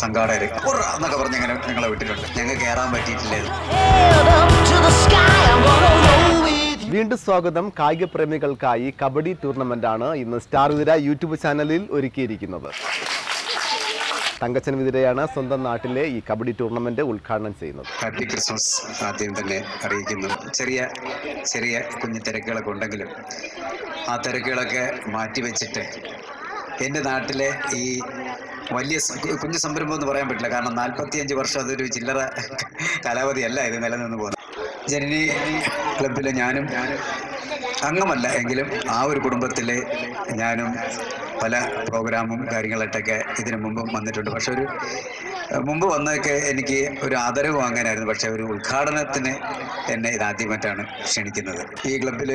സംഘാടകർ ഉറ എന്നൊക്കെ പറഞ്ഞ് ഇങ്ങനെ ഞങ്ങളെ വിട്ടിട്ടുണ്ട് ഞങ്ങൾക്ക് കയറാൻ പറ്റിയിട്ടില്ലായിരുന്നു Head up to the sky, I'm gonna roll with you. വീണ്ടും സ്വാഗതം കായിക പ്രേമികൾക്കായി കബഡി ടൂർണമെന്റ് ആണ് ഇന്ന് സ്റ്റാർ വിതിര യൂട്യൂബ് ചാനലിൽ ഒരുക്കിയിരിക്കുന്നത് തങ്കച്ചൻ വിതിരയാണ് സ്വന്തം നാട്ടിലെ ഈ കബഡി ടൂർണമെന്റ് ഉദ്ഘാടനം ചെയ്യുന്നത് ഹാപ്പി ക്രിസ്മസ് ആദ്യം തന്നെ അറിയിക്കുന്നു ചെറിയ ചെറിയ കുഞ്ഞു തിരക്കുകളൊക്കെ ഉണ്ടെങ്കിലും ആ തിരക്കുകളൊക്കെ മാറ്റിവെച്ചിട്ട് എൻ്റെ നാട്ടിലെ ഈ വലിയ സ- കുഞ്ഞു സംരംഭം എന്ന് പറയാൻ പറ്റില്ല കാരണം നാൽപ്പത്തിയഞ്ച് വർഷം അതൊരു ചില്ലറ കാലാവധിയല്ല ഇത് നിലനിന്ന് പോകുന്നത് ജനനി ക്ലബിലെ ഞാനും അംഗമല്ല എങ്കിലും ആ ഒരു കുടുംബത്തിലെ ഞാനും പല പ്രോഗ്രാമും കാര്യങ്ങളായിട്ടൊക്കെ ഇതിനു മുമ്പ് വന്നിട്ടുണ്ട് പക്ഷെ ഒരു ഏഹ് മുമ്പ് വന്നതൊക്കെ എനിക്ക് ഒരു ആദരവ് വാങ്ങാനായിരുന്നു പക്ഷെ ഒരു ഉദ്ഘാടനത്തിന് എന്നെ ഇതാദ്യമായിട്ടാണ് ക്ഷണിക്കുന്നത് ഈ ക്ലബിൽ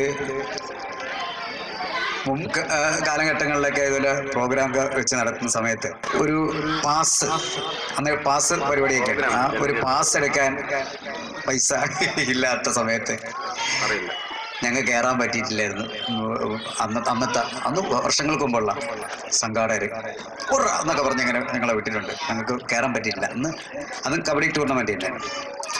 മുമ്പ് ആ, കാലഘട്ടങ്ങളിലൊക്കെ ഇതുപോലെ പ്രോഗ്രാം ഒക്കെ വെച്ച് നടത്തുന്ന സമയത്ത് ഒരു പാസ് അന്ന് പാസ് പരിപാടിയൊക്കെ ഉണ്ട് ആ ഒരു പാസ് എടുക്കാൻ പൈസ ഇല്ലാത്ത സമയത്ത് ഞങ്ങൾ കയറാൻ പറ്റിയിട്ടില്ലായിരുന്നു ഉം, അന്നത്തെ അന്നത്തെ അന്ന് വർഷങ്ങൾക്ക് മുമ്പുള്ള സംഘാടകർ ഉറ എന്നൊക്കെ പറഞ്ഞ് ഇങ്ങനെ ഞങ്ങളെ വിട്ടിട്ടുണ്ട് ഞങ്ങൾക്ക് കയറാൻ പറ്റിയിട്ടില്ല അന്ന് അതും കബഡി ടൂർണമെന്റ് ഉണ്ടായിരുന്നു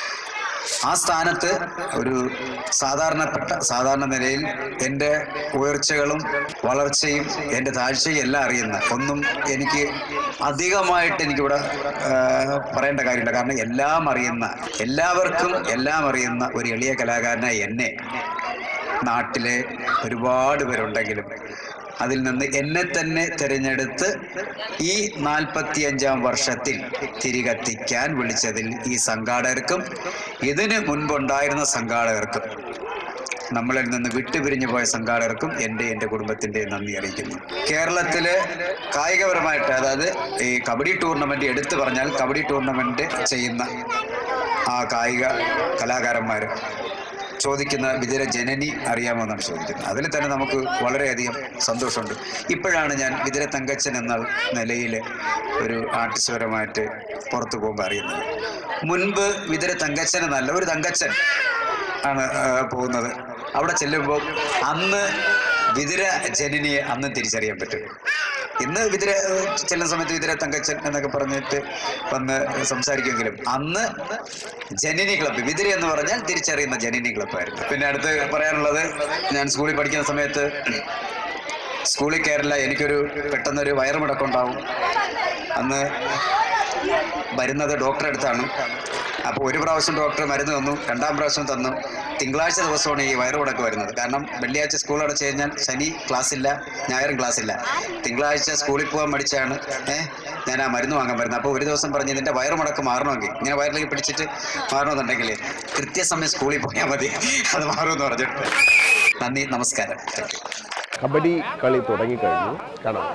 ആ സ്ഥാനത്ത് ഒരു സാധാരണപ്പെട്ട സാധാരണ നിലയിൽ എൻ്റെ ഉയർച്ചകളും വളർച്ചയും എൻ്റെ താഴ്ചയും എല്ലാം അറിയുന്ന ഒന്നും എനിക്ക് അധികമായിട്ട് എനിക്കിവിടെ ആ, പറയേണ്ട കാര്യമില്ല കാരണം എല്ലാം അറിയുന്ന എല്ലാവർക്കും എല്ലാം അറിയുന്ന ഒരു എളിയ കലാകാരനായ എന്നെ നാട്ടിലെ ഒരുപാട് പേരുണ്ടെങ്കിലും അതിൽ നിന്ന് എന്നെ തന്നെ തിരഞ്ഞെടുത്ത് ഈ നാൽപ്പത്തിയഞ്ചാം വർഷത്തിൽ തിരികത്തിക്കാൻ വിളിച്ചതിൽ ഈ സംഘാടകർക്കും ഇതിന് മുൻപുണ്ടായിരുന്ന സംഘാടകർക്കും നമ്മളിൽ നിന്ന് വിട്ടുപിരിഞ്ഞു പോയ സംഘാടകർക്കും എൻ്റെ എൻ്റെ കുടുംബത്തിൻ്റെ നന്ദി അറിയിക്കുന്നു കേരളത്തില് കായികപരമായിട്ട് അതായത് ഈ കബഡി ടൂർണമെന്റ് എടുത്തു പറഞ്ഞാൽ കബഡി ടൂർണമെന്റ് ചെയ്യുന്ന ആ കായിക കലാകാരന്മാർ ചോദിക്കുന്ന വിതിര ജനനി അറിയാമോന്നാണ് ചോദിക്കുന്നത് അതിൽ തന്നെ നമുക്ക് വളരെയധികം സന്തോഷമുണ്ട് ഇപ്പോഴാണ് ഞാൻ വിതിര തങ്കച്ചൻ എന്ന നിലയിൽ ഒരു ആർട്ടിസ്റ്റ് പരമായിട്ട് പുറത്തു പോകുമ്പോൾ അറിയുന്നത് മുൻപ് വിതിര തങ്കച്ചൻ എന്നല്ല ഒരു തങ്കച്ചൻ ആണ് ആ, പോകുന്നത് അവിടെ ചെല്ലുമ്പോൾ അന്ന് വിതിര ജനനിയെ അന്ന് തിരിച്ചറിയാൻ പറ്റും ഇന്ന് വിതിര ചെല്ലുന്ന സമയത്ത് വിതിര തങ്കച്ചൻ എന്നൊക്കെ പറഞ്ഞിട്ട് വന്ന് സംസാരിക്കുമെങ്കിലും അന്ന് ജനനി ക്ലബ്ബ് വിതിര എന്ന് പറഞ്ഞാൽ തിരിച്ചറിയുന്ന ജനനി ക്ലബ്ബായിരുന്നു പിന്നെ അടുത്ത് പറയാനുള്ളത് ഞാൻ സ്കൂളിൽ പഠിക്കുന്ന സമയത്ത് സ്കൂളിൽ കയറില്ല എനിക്കൊരു പെട്ടെന്നൊരു വയറുമുടക്കം ഉണ്ടാവും അന്ന് വരുന്നത് ഡോക്ടറെ അടുത്താണ് അപ്പോൾ ഒരു പ്രാവശ്യം ഡോക്ടർ മരുന്ന് തന്നു രണ്ടാം പ്രാവശ്യം തന്നു തിങ്കളാഴ്ച ദിവസമാണ് ഈ വയറുമുടക്ക് വരുന്നത് കാരണം വെള്ളിയാഴ്ച സ്കൂൾ അടച്ചു കഴിഞ്ഞാൽ ശനി ക്ലാസ് ഇല്ല ഞായറും ക്ലാസ് ഇല്ല തിങ്കളാഴ്ച സ്കൂളിൽ പോകാൻ മടിച്ചാണ് ഏഹ് ഞാൻ ആ മരുന്ന് വാങ്ങാൻ വരുന്നത് അപ്പോൾ ഒരു ദിവസം പറഞ്ഞ് ഇതിൻ്റെ വയറുമുടക്ക് മാറണമെങ്കിൽ ഇങ്ങനെ വയറിലേക്ക് പിടിച്ചിട്ട് മാറണമെന്നുണ്ടെങ്കിൽ കൃത്യസമയം സ്കൂളിൽ പോയാൽ മതി അത് മാറുമെന്ന് പറഞ്ഞിട്ട് നന്ദി നമസ്കാരം താങ്ക് യു കബഡി കളി തുടങ്ങിക്കഴിഞ്ഞു കാണാം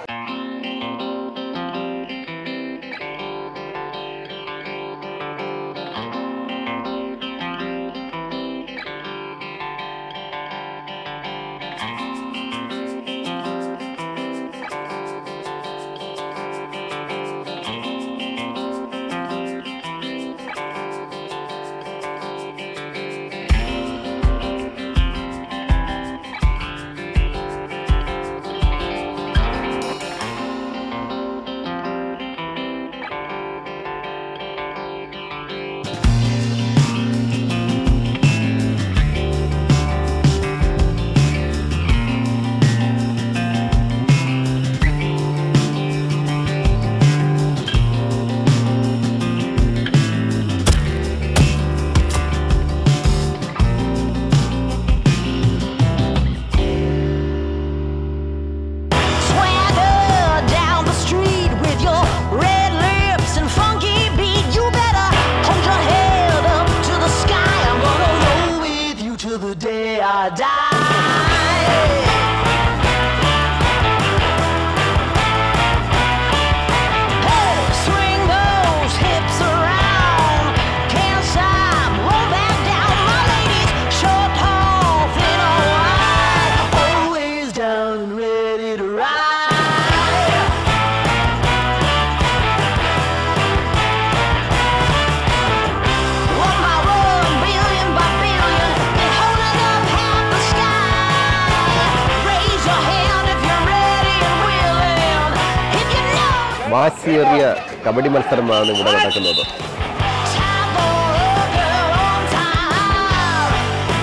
വാശിയേറിയ കബഡി മത്സരമാണ് ഇവിടെ നടക്കുന്നത് Time for a girl on time.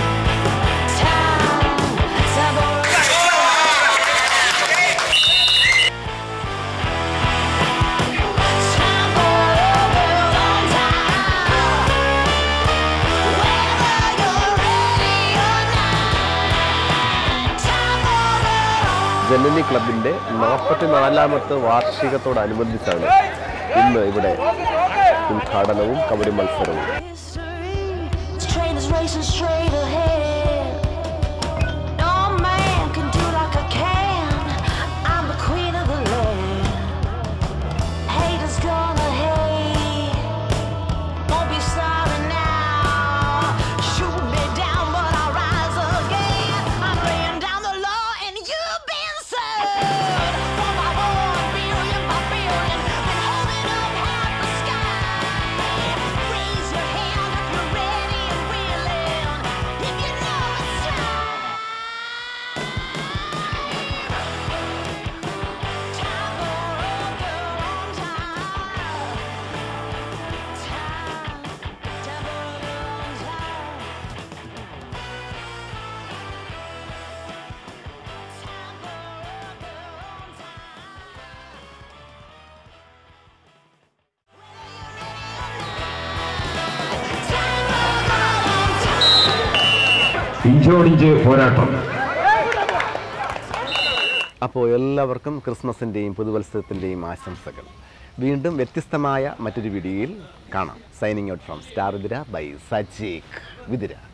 Time, time for a Time for a girl on time. Whether you're ready or not. Time for a ജനനി ക്ലബിന്റെ നാൽപ്പത്തിനാലാമത്തെ വാർഷികത്തോടനുബന്ധിച്ചാണ് ഇന്ന് ഇവിടെ ഉദ്ഘാടനവും കബഡി മത്സരവും history. This train is racing straight ahead. No man can do like I can. I'm the queen of the land. Haters gonna hate. Won't be sorry now. Shoot me down, but I'll rise again. I'm laying down the law, and you've been served. One by one, billion by billion, been holding up half the sky. Raise your hand if you're ready and willing. If you know it's time. Time for a girl on time. Time, time for a girl on time. Time for a girl on time. Time for a girl on time. ഇഞ്ചോടിഞ്ച് പോരാട്ടം അപ്പോൾ എല്ലാവർക്കും ക്രിസ്മസിൻ്റെയും പുതുവത്സരത്തിൻ്റെയും ആശംസകൾ വീണ്ടും വ്യത്യസ്തമായ മറ്റൊരു വീഡിയോയിൽ കാണാം സൈനിങ് ഔട്ട് ഫ്രം സ്റ്റാർ വിതിര ബൈ സജീഖ് വിതിര